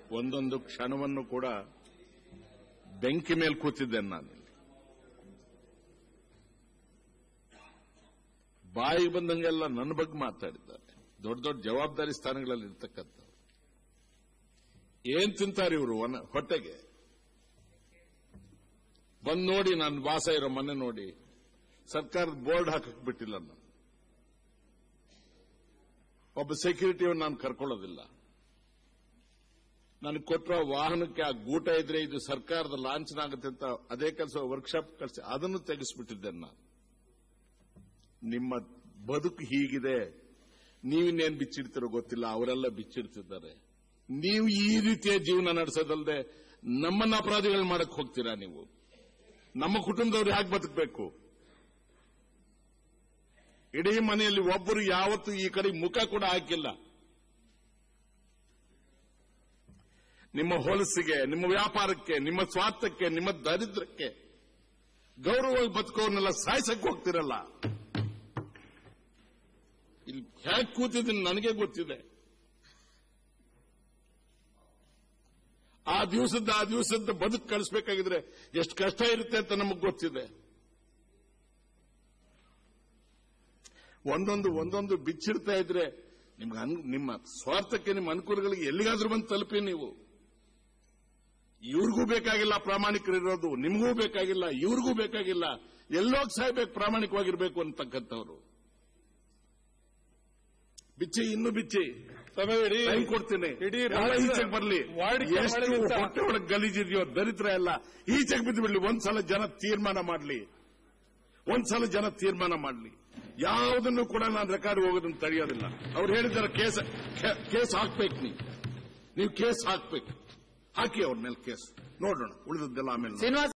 ಒಂದೊಂದು ಕ್ಷಣವನ್ನು ಕೂಡ ಬೆಂಕಿ ಮೇಲೆ ಕೂತಿದ್ದೇನೆ ನಾನು ಇಲ್ಲಿ. ಬಾಯಿಗೆ ಬಂದಂಗೆಲ್ಲ ನನ್ನ ಬಗ್ಗೆ ಮಾತಾಡಿದ್ದಾರೆ ದೊಡ್ಡ ದೊಡ್ಡ ಜವಾಬ್ದಾರಿ ಸ್ಥಾನಗಳಲ್ಲಿ ಇರ್ತಕ್ಕಂಥವ್ರು ಏನ್ ತಿಂತಾರೆ ಇವರು ಹೊಟ್ಟೆಗೆ ಬಂದ್ ನೋಡಿ ನಾನು ವಾಸ ಇರೋ ಮನೆ ನೋಡಿ ಸರ್ಕಾರದ ಬೋರ್ಡ್ ಹಾಕಕ್ ಬಿಟ್ಟಿಲ್ಲ ನಾನು ಒಬ್ಬ ಸೆಕ್ಯೂರಿಟಿಯನ್ನು ನಾನು ಕರ್ಕೊಳ್ಳೋದಿಲ್ಲ ನನಗೆ ಕೊಟ್ಟಿರೋ ವಾಹನಕ್ಕೆ ಆ ಗೂಟ ಇದ್ರೆ ಇದು ಸರ್ಕಾರದ ಲಾಂಛನ ಆಗುತ್ತೆ ಅಂತ ಅದೇ ಕೆಲಸ ವರ್ಕ್ಶಾಪ್ ಕಳಿಸಿ ಅದನ್ನು ತೆಗೆಸ್ಬಿಟ್ಟಿದ್ದೇನೆ ನಾನು ನಿಮ್ಮ ಬದುಕು ಹೀಗಿದೆ ನೀವಿನ್ನೇನು ಬಿಚ್ಚಿಡ್ತಿರೋ ಗೊತ್ತಿಲ್ಲ ಅವರೆಲ್ಲ ಬಿಚ್ಚಿಡ್ತಿದ್ದಾರೆ ನೀವು ಈ ರೀತಿಯ ಜೀವನ ನಡೆಸೋದಲ್ಲದೆ ನಮ್ಮನ್ನ ಅಪರಾಧಿಗಳು ಮಾಡಕ್ ಹೋಗ್ತೀರಾ ನೀವು ನಮ್ಮ ಕುಟುಂಬದವ್ರು ಯಾಕೆ ಬದುಕಬೇಕು ಇಡೀ ಮನೆಯಲ್ಲಿ ಒಬ್ಬರು ಯಾವತ್ತೂ ಈ ಕಡೆ ಮುಖ ಕೂಡ ಹಾಕಿಲ್ಲ ನಿಮ್ಮ ಹೊಲಸಿಗೆ ನಿಮ್ಮ ವ್ಯಾಪಾರಕ್ಕೆ ನಿಮ್ಮ ಸ್ವಾರ್ಥಕ್ಕೆ ನಿಮ್ಮ ದರಿದ್ರಕ್ಕೆ ಗೌರವವಾಗಿ ಬದುಕೋರ್ನೆಲ್ಲ ಸಾಯಿಸಕ್ಕೆ ಹೋಗ್ತಿರಲ್ಲ ಇಲ್ಲಿ ಹೇಗೆ ಕೂತಿದ್ದೀನಿ ನನಗೆ ಗೊತ್ತಿದೆ ಆ ದಿವಸದ ಆ ದಿವಸದ ಬದುಕು ಕಳಿಸ್ಬೇಕಾಗಿದ್ರೆ ಎಷ್ಟು ಕಷ್ಟ ಇರುತ್ತೆ ಅಂತ ನಮಗೆ ಗೊತ್ತಿದೆ ಒಂದೊಂದು ಒಂದೊಂದು ಬಿಚ್ಚಿಡ್ತಾ ಇದ್ರೆ ನಿಮ್ಗೆ ಅನ್- ನಿಮ್ಮ ಸ್ವಾರ್ಥಕ್ಕೆ ನಿಮ್ಮ ಅನುಕೂಲಗಳಿಗೆ ಎಲ್ಲಿಗಾದ್ರೂ ಬಂದು ತಲುಪಿ ನೀವು ಇವ್ರಿಗೂ ಬೇಕಾಗಿಲ್ಲ ಪ್ರಾಮಾಣಿಕರಿರೋದು ನಿಮಗೂ ಬೇಕಾಗಿಲ್ಲ ಇವ್ರಿಗೂ ಬೇಕಾಗಿಲ್ಲ ಎಲ್ಲೋಗ್ ಸಾಯ್ಬೇಕು ಪ್ರಾಮಾಣಿಕವಾಗಿರ್ಬೇಕು ಅಂತಕ್ಕಂಥವ್ರು ಬಿಚ್ಚಿ ಇನ್ನು ಬಿಚ್ಚಿ ಸಮಯ ಇಡೀ ಟೈಮ್ ಕೊಡ್ತೀನಿ ಇಡೀ ಎಲ್ಲ ರಾಜ್ಯದ ಈಚೆಗೆ ಬರ್ಲಿ ವಾಡಿಕೆ ಎಷ್ಟು ಮಾಡಿದಂತ- ಹೊಟ್ಟೆ ಒಳಗೆ ಗಲೀಜಿದೆಯೋ ದರಿದ್ರ ಎಲ್ಲ ಈಚೆಗೆ ಬಿದ್ದು ಬಿಡ್ಲಿ ಒಂದ್ಸಲ ಜನ ತೀರ್ಮಾನ ಮಾಡ್ಲಿ ಒಂದ್ಸಲ ಜನ ತೀರ್ಮಾನ ಮಾಡ್ಲಿ ಯಾವುದನ್ನು ಕೂಡ ನಾನು ರೆಕಾರ್ಡ್ ಹೋಗೋದನ್ನು ತಡೆಯೋದಿಲ್ಲ ಅವ್ರು ಹೇಳಿದ್ದಾರೆ ಕೇಸ್ ಕೇಸ್ ಹಾಕ್ಬೇಕು ನೀವು ನೀವು ಕೇಸ್ ಹಾಕ್ಬೇಕು ಹಾಕಿ ಅವ್ರ ಮೇಲೆ ಕೇಸ್ ನೋಡೋಣ ಉಳಿದದ್ದೆಲ್ಲ ಆಮೇಲೆ ನೋಡೋಣ. ಶ್ರೀನಿವಾಸ್